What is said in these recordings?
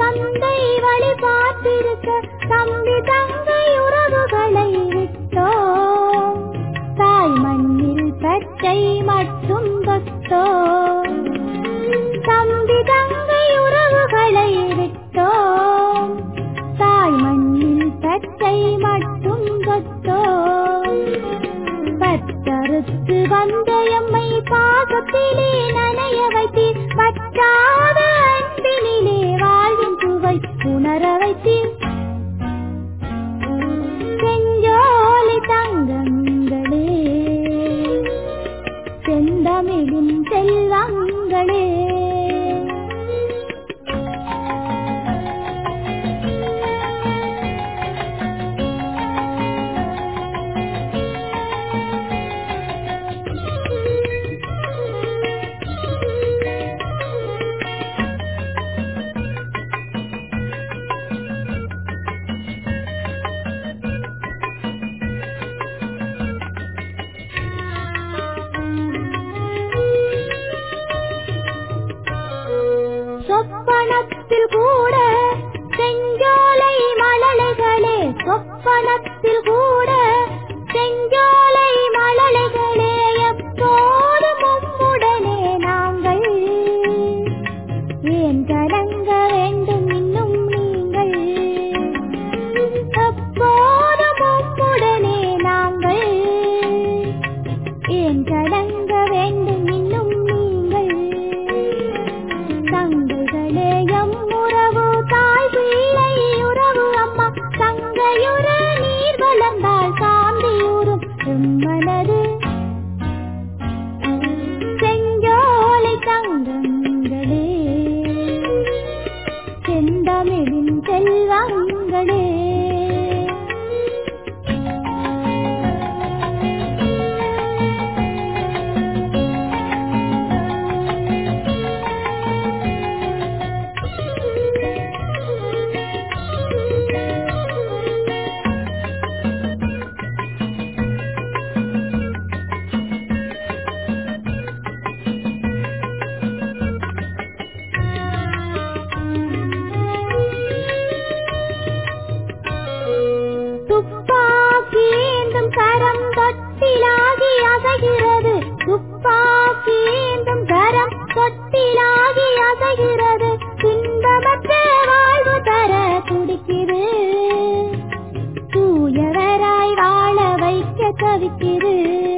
தந்தை வழி பார்த்திருக்க தம்பி தங்கை உறவுகளை விட்டோம் தாய் மண்ணில் பச்சை மட்டும் தொட்டோம் தம்பி தங்கை உறவுகளை விட்டோம் தாய் மண்ணில் பச்சை மட்டும் தொட்டோம் பத்தறுத்து வந்த எம்மை பாசத்திலே நனைய வைத்தீர் பற்றாத அன்பினிலே வாழ்வின் சுவை உணர வைத்தீர் செஞ்சோலை தங்கங்களே செந்தமிழின் செல்வங்களே சொப்பனத்தில் கூட செஞ்சோலை மழலைகளே சொப்பனத்தில் கூட செஞ்சோலை மழலைகளே எப்போதும் உம்முடனே நாங்கள் ஏன் கலங்க வேண்டும் இன்னும் நீங்கள் எப்போதும் உம்முடனே நாங்கள் ஏன் கலங்க வேண்டும் இன்னும் நீங்கள் தங்கைகளே எம் உறவு தாய் பிள்ளை உறவு அம்மா தங்கையுற நீர் வளர்ந்தால் சாந்தியுறும் எம்மனது செஞ்சோலை தங்கங்களே செந்தமிழின் செல்வங்களே துப்பாக்கி ஏந்தும் கரம் தொட்டிலாகி அசைகிறது துப்பாக்கி ஏந்தும் கரம் தொட்டிலாகி அசைகிறது துன்பமற்ற வாழ்வு தர துடிக்குது தூயவராய் வாழ வைக்க தவிக்குது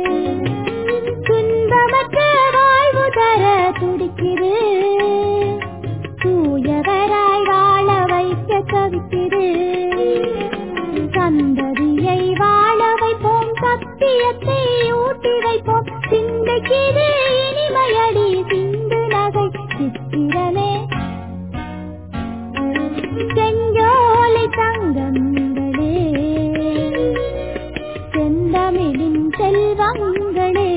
துன்பமற்ற வாழ்வு தர துடிக்குது தூயவராய் வாழ வைக்க தவிக்குது சந்ததியை வாழ வைப்போம் சத்தியத்தை ஊட்டி வைப்போம் சிந்தைக்கிது இனிமையடி சிந்து நகை சித்திரமே செஞ்சோலை தங்கங்களே செந்தமிழின் செல்வங்களே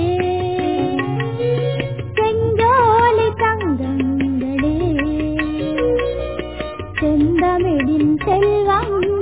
செஞ்சோலை தங்கங்களே செந்தமிழின் செல்வங்களே